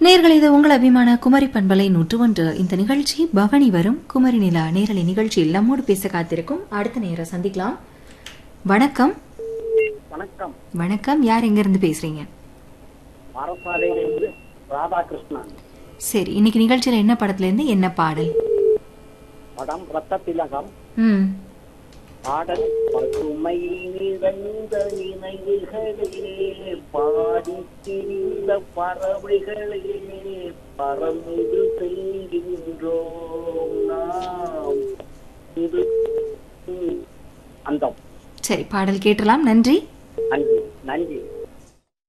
நேர்கள் இது உங்கள் அபிமான குமரி பண்பலை நூற்று ஒன்று இந்த நிகழ்ச்சி பவனி வரும் குமரி நிலா நேரலை நிகழ்ச்சியில் நம்மோடு பேச காத்திருக்கும் அடுத்த நேரம் சந்திக்கலாம் வணக்கம் வணக்கம் வணக்கம் யார் எங்க இருந்து பேசுறீங்க மரப்பாதையிலிருந்து ராதாகிருஷ்ணன் சரி இன்னைக்கு நிகழ்ச்சியில என்ன படத்துல இருந்து என்ன பாடல் படம் ரத்த திலகம் ம் பாடல் பசுமை நிறைந்த நினைவுகளிலே பாடி திரிந்த பறவைகளே பறந்து செல்கின்றோம் நாம் இது ம், அந்தம் சரி பாடல் கேட்டலாம் நன்றி நன்றி நன்றி